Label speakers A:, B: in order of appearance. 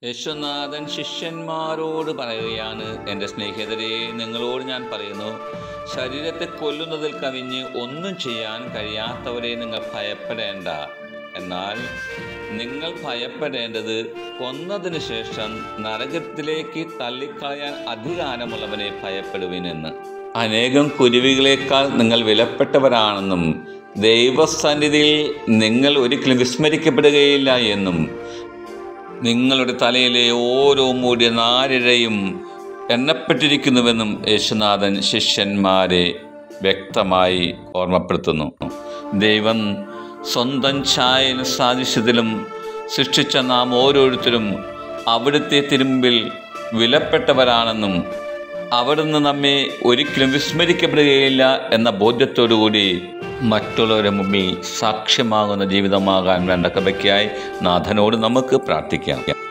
A: യശുനാഥൻ ശിഷ്യന്മാരോട് പറയുകയാണ് എൻ്റെ സ്നേഹിതരെ നിങ്ങളോട് ഞാൻ പറയുന്നു ശരീരത്തെ കൊല്ലുന്നതിൽ കവിഞ്ഞ് ഒന്നും ചെയ്യാൻ കഴിയാത്തവരെ നിങ്ങൾ ഭയപ്പെടേണ്ട എന്നാൽ നിങ്ങൾ ഭയപ്പെടേണ്ടത് കൊന്നതിന് ശേഷം നരകത്തിലേക്ക് തള്ളിക്കളയാൻ അധികാരമുള്ളവനെ ഭയപ്പെടുവിനെന്ന് അനേകം കുരുവികളേക്കാൾ നിങ്ങൾ വിലപ്പെട്ടവരാണെന്നും ദൈവസന്നിധിയിൽ നിങ്ങൾ ഒരിക്കലും വിസ്മരിക്കപ്പെടുകയില്ല എന്നും നിങ്ങളുടെ തലയിലെ ഓരോ മൂടിയ നാരിഴയും എണ്ണപ്പെട്ടിരിക്കുന്നുവെന്നും യേശുനാഥൻ ശിഷ്യന്മാരെ വ്യക്തമായി ഓർമ്മപ്പെടുത്തുന്നു ദൈവം സ്വന്തം ഛായയിലും സാദൃശ്യത്തിലും സൃഷ്ടിച്ച നാം ഓരോരുത്തരും അവിടുത്തെ തിരുമ്പിൽ വിലപ്പെട്ടവരാണെന്നും അവിടുന്ന് നമ്മെ ഒരിക്കലും വിസ്മരിക്കപ്പെടുകയില്ല എന്ന ബോധ്യത്തോടുകൂടി മറ്റുള്ളവരുടെ മുമ്പിൽ സാക്ഷ്യമാകുന്ന ജീവിതമാകാൻ വേണ്ട കൃപയ്ക്കായി നാഥനോട് നമുക്ക് പ്രാർത്ഥിക്കാം